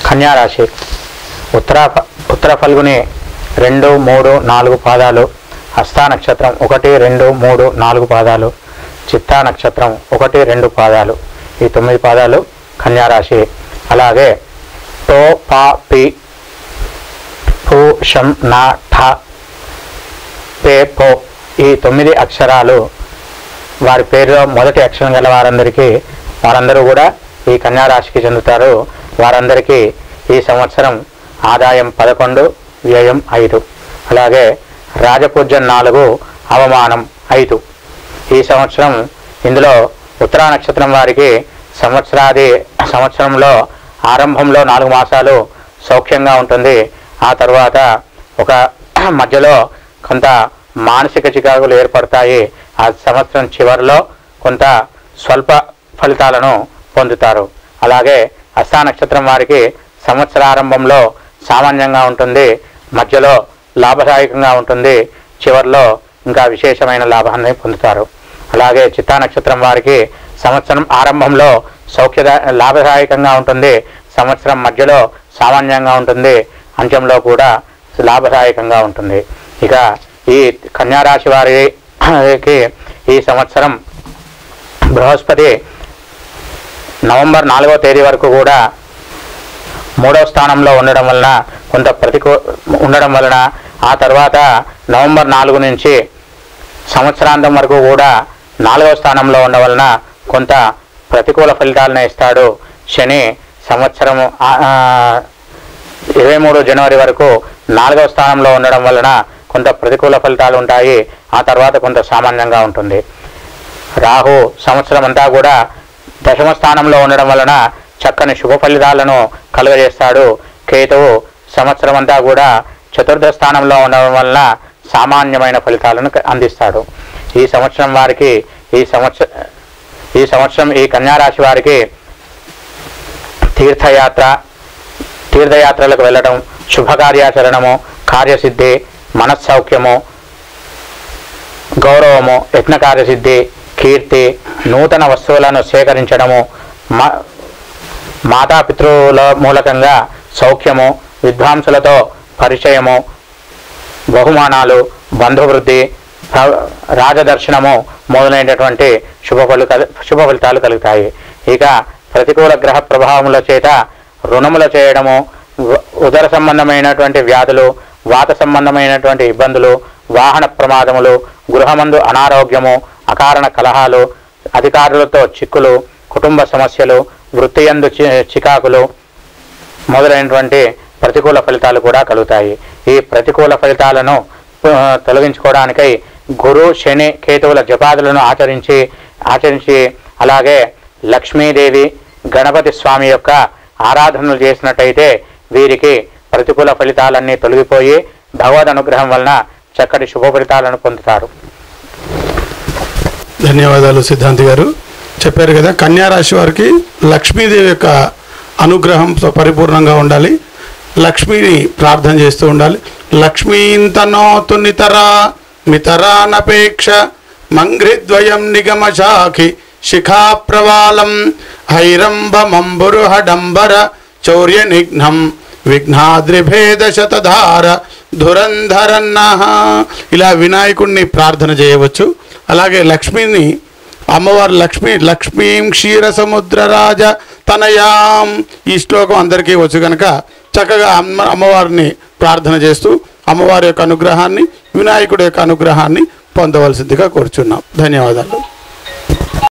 కన్యారాశి ఉత్తర ఉత్తర ఫల్గుని రెండు మూడు నాలుగు పాదాలు హస్తా నక్షత్రం ఒకటి రెండు మూడు నాలుగు పాదాలు చిత్తా నక్షత్రం ఒకటి రెండు పాదాలు ఈ తొమ్మిది పాదాలు కన్యారాశి అలాగే టో పా పి పు షం నా ఠ పే పో ఈ తొమ్మిది అక్షరాలు వారి పేరులో మొదటి అక్షరం గల వారందరికీ వారందరూ కూడా ఈ కన్యారాశికి చెందుతారు వారందరికీ ఈ సంవత్సరం ఆదాయం పదకొండు వ్యయం ఐదు అలాగే రాజపూజ్యం నాలుగు అవమానం ఐదు ఈ సంవత్సరం ఇందులో ఉత్తరా నక్షత్రం వారికి సంవత్సరాది సంవత్సరంలో ఆరంభంలో నాలుగు మాసాలు సౌఖ్యంగా ఉంటుంది ఆ తర్వాత ఒక మధ్యలో కొంత మానసిక చికాకులు ఏర్పడతాయి ఆ సంవత్సరం చివరిలో కొంత స్వల్ప ఫలితాలను పొందుతారు అలాగే హస్తా నక్షత్రం వారికి సంవత్సరారంభంలో సామాన్యంగా ఉంటుంది మధ్యలో లాభదాయకంగా ఉంటుంది చివరిలో ఇంకా విశేషమైన లాభాన్ని పొందుతారు అలాగే చిత్తా నక్షత్రం వారికి సంవత్సరం ఆరంభంలో సౌఖ్యదా లాభదాయకంగా ఉంటుంది సంవత్సరం మధ్యలో సామాన్యంగా ఉంటుంది అంత్యంలో కూడా లాభదాయకంగా ఉంటుంది ఇక ఈ కన్యారాశి వారికి ఈ సంవత్సరం బృహస్పతి నవంబర్ నాలుగో తేదీ వరకు కూడా మూడవ స్థానంలో ఉండడం వలన కొంత ప్రతికూ ఉండడం వలన ఆ తర్వాత నవంబర్ నాలుగు నుంచి సంవత్సరాంతం వరకు కూడా నాలుగవ స్థానంలో ఉండడం వలన కొంత ప్రతికూల ఫలితాలను ఇస్తాడు శని సంవత్సరము ఆ- ఆ, ఇరవై మూడు జనవరి వరకు నాలుగవ స్థానంలో ఉండడం వలన కొంత ప్రతికూల ఫలితాలు ఉంటాయి ఆ తర్వాత కొంత సామాన్యంగా ఉంటుంది రాహు సంవత్సరం అంతా కూడా దశమ స్థానంలో ఉండడం వలన చక్కని శుభ ఫలితాలను కలుగజేస్తాడు కేతువు సంవత్సరం అంతా కూడా చతుర్థ స్థానంలో ఉండడం వలన సామాన్యమైన ఫలితాలను క- అందిస్తాడు ఈ సంవత్సరం వారికి ఈ సంవత్సరం ఈ సంవత్సరం ఈ కన్యారాశి వారికి తీర్థయాత్ర తీర్థయాత్రలకు వెళ్ళడం శుభకార్యాచరణము కార్యసిద్ధి మనస్సౌఖ్యము గౌరవము యజ్ఞ కార్యసిద్ధి కీర్తి నూతన వస్తువులను సేకరించడము మా మాతాపితృల మూలకంగా సౌఖ్యము విద్వాంసులతో పరిచయము బహుమానాలు బంధువృద్ధి ప్ర- రాజదర్శనము మొదలైనటువంటి శుభ ఫలిత శుభ ఫలితాలు కలుగుతాయి ఇక ప్రతికూల గ్రహ ప్రభావముల చేత రుణముల చేయడము ఉ- ఉదర సంబంధమైనటువంటి వ్యాధులు వాత సంబంధమైనటువంటి ఇబ్బందులు వాహన ప్రమాదములు గృహమందు అనారోగ్యము అకారణ కలహాలు అధికారులతో చిక్కులు కుటుంబ సమస్యలు వృత్తియందు చి- చికాకులు మొదలైనటువంటి ప్రతికూల ఫలితాలు కూడా కలుగుతాయి ఈ ప్రతికూల ఫలితాలను ఆ, తొలగించుకోవడానికై గురు శని కేతువుల జపాదులను ఆచరించి ఆచరించి అలాగే లక్ష్మీదేవి గణపతి స్వామి యొక్క ఆరాధనలు చేసినట్టయితే వీరికి ప్రతికూల ఫలితాలన్నీ తొలగిపోయి భగవద్ అనుగ్రహం వలన చక్కటి శుభ ఫలితాలను పొందుతారు ధన్యవాదాలు సిద్ధాంతి గారు చెప్పారు కదా కన్యా రాశి వారికి లక్ష్మీదేవి యొక్క అనుగ్రహం పరిపూర్ణంగా ఉండాలి లక్ష్మిని ప్రార్థన చేస్తూ ఉండాలి లక్ష్మీంతనోతు నితరా మితరానపేక్ష మంఘ్రిద్వయం నిగమశాఖి శిఖా ప్రవాలం హైరంభమంబురుహడంబర చౌర్య నిఘ్నం విఘ్నాద్రిభేద శతధార ధురంధరన్న ఇలా వినాయకుడిని ప్రార్థన చేయవచ్చు అలాగే లక్ష్మిని అమ్మవారు లక్ష్మి లక్ష్మీం క్షీర సముద్ర రాజ తనయాం ఈ శ్లోకం అందరికీ వచ్చు కనుక చక్కగా అమ్మ అమ్మవారిని ప్రార్థన చేస్తూ అమ్మవారి యొక్క అనుగ్రహాన్ని వినాయకుడి యొక్క అనుగ్రహాన్ని పొందవలసిందిగా కోరుచున్నాం ధన్యవాదాలు